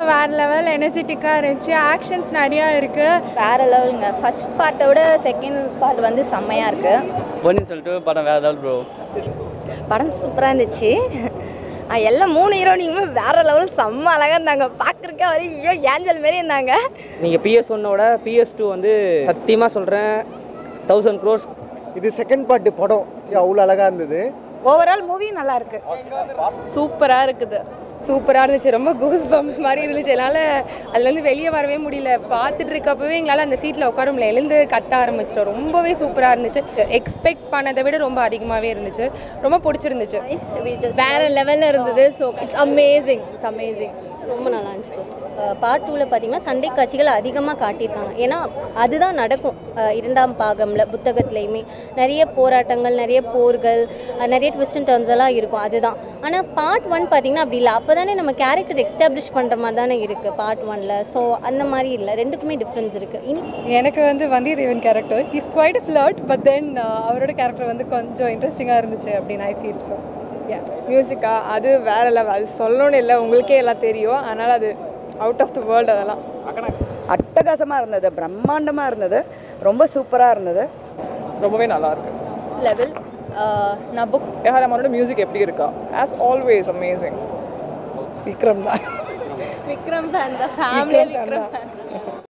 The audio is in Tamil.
வேற லெவல் எனர்ஜெட்டிக்காக இருந்துச்சு ஆக்ஷன்ஸ் நிறையா இருக்குது வேற லெவலுங்க ஃபர்ஸ்ட் பார்ட்டை விட செகண்ட் பார்ட் வந்து செம்மையாக இருக்குது பொன்னியின் சொல்லிட்டு படம் வேறு லெவல் ப்ரோ படம் சூப்பராக இருந்துச்சு அஹ் எல்லா மூணு ஹீரோனியுமே வேற லெவல் செம்ம அழகாக இருந்தாங்க பார்க்குறக்கே வரை ஐயோ ஏஞ்சல் மாரி இருந்தாங்க நீங்கள் பிஎஸ் ஒன்னோட பிஎஸ் டூ வந்து சத்தியமாக சொல்கிறேன் தௌசண்ட் க்ரோர்ஸ் இது செகண்ட் பார்ட் படம் அவ்வளோ அழகாக இருந்தது ஓவரால் மூவி நல்லா இருக்கு சூப்பராக இருக்குது சூப்பராக இருந்துச்சு ரொம்ப கூஸ் பம்ப்ஸ் மாதிரி இருந்துச்சு என்னால் அதுலேருந்து வெளியே வரவே முடியல பார்த்துட்டு இருக்கப்பவே எங்களால் அந்த சீட்டில் உட்கார முடியல எழுந்து கத்த ஆரம்பிச்சிட்டோம் ரொம்பவே சூப்பராக இருந்துச்சு எக்ஸ்பெக்ட் பண்ணதை விட ரொம்ப அதிகமாகவே இருந்துச்சு ரொம்ப பிடிச்சிருந்துச்சு வேற லெவலில் இருந்தது so it's amazing it's amazing ரொம்ப நல்லா இருந்துச்சு சார் பார்ட் டூவில் பார்த்தீங்கன்னா சண்டை காட்சிகள் அதிகமாக காட்டியிருக்காங்க ஏன்னா அதுதான் நடக்கும் அஹ் இரண்டாம் பாகமில் புத்தகத்துலேயுமே நிறைய போராட்டங்கள் நிறைய போர்கள் அஹ் நிறைய ட்விஸ்ட் அண்ட் டர்ன்ஸ் எல்லாம் இருக்கும் அதுதான் ஆனால் பார்ட் ஒன் பார்த்தீங்கன்னா அப்படி இல்லை அப்போ தானே நம்ம கேரக்டர் எக்ஸ்டாப்ளிஷ் பண்ணுற மாதிரி தானே இருக்குது பார்ட் ஒனில் ஸோ அந்த மாதிரி இல்லை ரெண்டுக்குமே டிஃப்ரென்ஸ் இருக்குது இனி எனக்கு வந்து Vandiyathevan character is quite flirt but then அவரோட கேரக்டர் வந்து கொஞ்சம் இன்ட்ரெஸ்டிங்காக இருந்துச்சு அப்படின்னு ஐ ஃபீல் ஸோ மியூசிக்கா அது வேற லெவல் அது சொல்லணும்னு இல்லை உங்களுக்கே எல்லாம் தெரியும் அதனால் அது அவுட் ஆஃப் த வேர்ல்டு அதெல்லாம் அட்டகாசமாக இருந்தது பிரம்மாண்டமாக இருந்தது ரொம்ப சூப்பராக இருந்தது ரொம்பவே நல்லா இருக்கு லெவல் நான் புக் ஏஆர் அம்மானோட மியூசிக் எப்படி இருக்கா ஆஸ் ஆல்வேஸ் அமேசிங் விக்ரம் தான் விக்ரம் ஃபேன் தான் ஃபேமிலியே விக்ரம் ஃபேன்